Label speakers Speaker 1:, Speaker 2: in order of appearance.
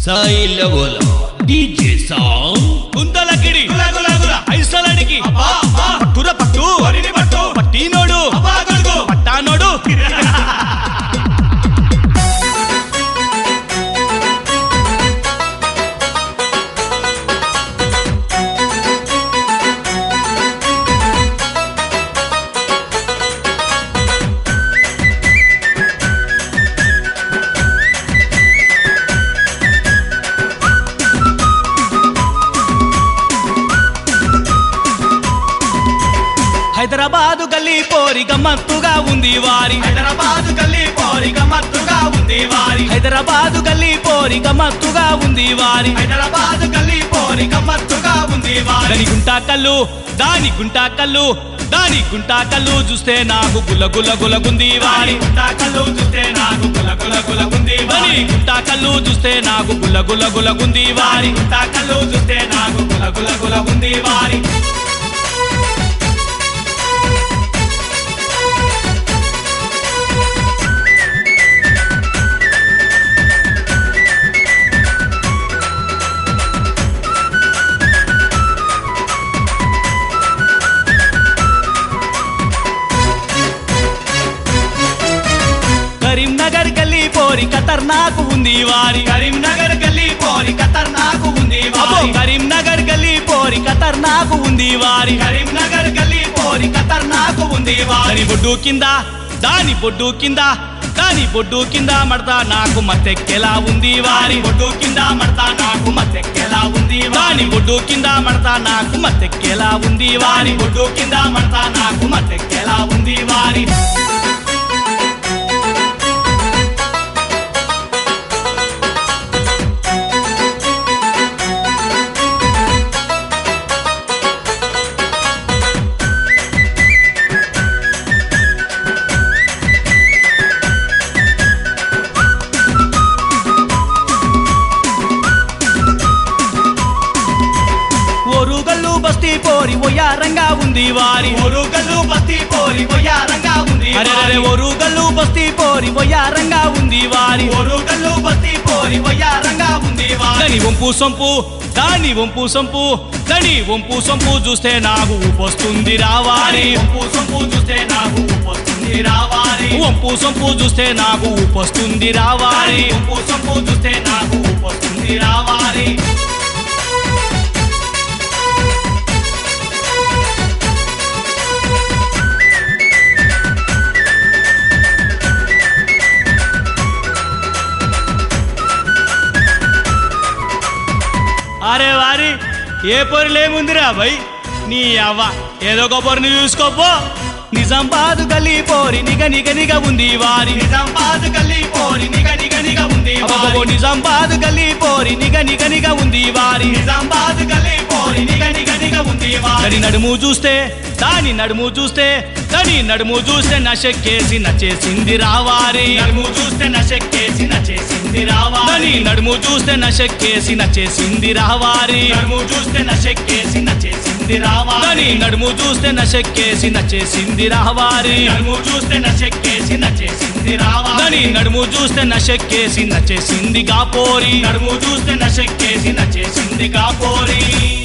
Speaker 1: సైలవోల DJ song
Speaker 2: గుంతలకిడి
Speaker 3: గుల గుల గుల
Speaker 2: ఐసలడికి
Speaker 3: అబ్బా అబ్బా
Speaker 2: పట్టుర పట్టు
Speaker 3: వరిని పట్టు
Speaker 2: పట్టినోడు
Speaker 3: అబ్బా గొడుగు
Speaker 2: పట్టానోడు హైదరాబాదు గల్లీ పోరి గమ్మత్తుగా ఉంది వారి
Speaker 3: హైదరాబాద్ గల్లీ పోరి గమ్మత్తుగా ఉంది వారి
Speaker 2: హైదరాబాదు గల్లీ పోరి గమ్మత్తుగా ఉంది వారి
Speaker 3: హైదరాబాద్ గల్లీ పోరి గమ్మత్తుగా ఉంది వారి
Speaker 2: దాని గుంటా కళ్ళు దాని గుంటా కళ్ళు దాని గుంటా కళ్ళు చూస్తే నాకు గుల గుల గులగుంది
Speaker 3: వారి
Speaker 2: వారి
Speaker 3: గుంటా కళ్ళు చూస్తే నాకు గుల గుల గుల ఉంది
Speaker 2: దాని
Speaker 3: వారి
Speaker 2: గుంటా కళ్ళు చూస్తే నాకు గుల గుల గులగుంది
Speaker 3: వారి
Speaker 2: వారి
Speaker 3: గుంటా కళ్ళు చూస్తే నాకు గుల గుల గుల ఉంది వారి
Speaker 2: కరీంనగర్ గల్లీ పోరి ఖతర్నాకు ఉంది వారి
Speaker 3: కరీంనగర్ గల్లీ పోరి ఖతర్నాకు ఉంది
Speaker 2: అబ్బో
Speaker 3: వారి
Speaker 2: కరీంనగర్ గల్లీ పోరి ఖతర్నాకు ఉంది వారి
Speaker 3: కరీంనగర్ గల్లీ పోరి ఖతర్నాకు ఉంది వారి
Speaker 2: దాని బొడ్డు కింద దాని బొడ్డు కింద దాని బొడ్డు కింద మడతా నాకు మత్తెక్కెలా ఉంది వారి
Speaker 3: బొడ్డు కింద మడతా నాకు మత్తెక్కెలా ఉంది
Speaker 2: దాని
Speaker 3: వారి
Speaker 2: బొడ్డు కింద మడతా నాకు మత్తెక్కెలా ఉంది
Speaker 3: వారి
Speaker 2: వారి
Speaker 3: బొడ్డు కింద మడతా నాకు మత్తెక్కెలా ఉంది వారి
Speaker 2: ఒరుగల్లు బస్తీ పోరి ఒయ్యారంగా ఉంది వారి
Speaker 3: ఒరుగల్లు బస్తీ పోరి వయ్యారంగా ఉంది
Speaker 2: అరే
Speaker 3: వారి
Speaker 2: ఒరుగల్లు బస్తీ పోరి ఒయ్యారంగా ఉంది వారి
Speaker 3: ఒరుగల్లు బస్తీ పోరి వయ్యారంగా ఉంది వారి
Speaker 2: దాని వంపు సొంపు దాని వంపు సొంపు దాని వంపు సొంపు చూస్తే నాకు ఊపొస్తుంది రావాలి
Speaker 3: వంపు సొంపు చూస్తే నాకు వస్తుంది రావాలి
Speaker 2: వంపు సొంపు చూస్తే నాకు ఊపొస్తుంది రావాలి
Speaker 3: వంపు సొంపు చూస్తే నాకు వస్తుంది రావాలి
Speaker 2: అరే వారి ఏ పొరిలేముందిరా భయ్ నీ అవ్వ ఏదో ఒక పొరిని చూసుకోపో నిజామాబాద్ గల్లీ పోరి నిగ నిగ నిగ ఉంది వారి
Speaker 3: నిజామాబాద్ గల్లీ పోరి నిగ నిగ నిగ ఉంది
Speaker 2: అబ్బబ్బో,
Speaker 3: వారి
Speaker 2: నిజామాబాద్ గల్లీ పోరి నిగ నిగ నిగ ఉంది వారి
Speaker 3: నిజామాబాద్ గల్లీ పోరి నిగ నిగ నిగ ఉంది వారి
Speaker 2: దాని నడుము చూస్తే దాని నడుము చూస్తే దాని నడుము చూస్తే నశక్కేసి నచ్చేసింది రావారి
Speaker 3: నడుము చూస్తే నశక్కేసి నచేసింది
Speaker 2: దాని
Speaker 3: రావాలి
Speaker 2: నడుము చూస్తే నశక్కేసి నచ్చేసింది రావారి
Speaker 3: నడుము చూస్తే నశక్కేసి నచేసింది
Speaker 2: దాని
Speaker 3: రావాలి
Speaker 2: నడుము చూస్తే నశక్కేసి నచ్చేసింది రావారి
Speaker 3: నడుము చూస్తే నశక్కేసి నచేసింది రావాలి
Speaker 2: దాని నడుము చూస్తే నశక్కేసి నచ్చేసింది గాపోరి
Speaker 3: నడుము చూస్తే నశక్కేసి నచేసింది కాపోరి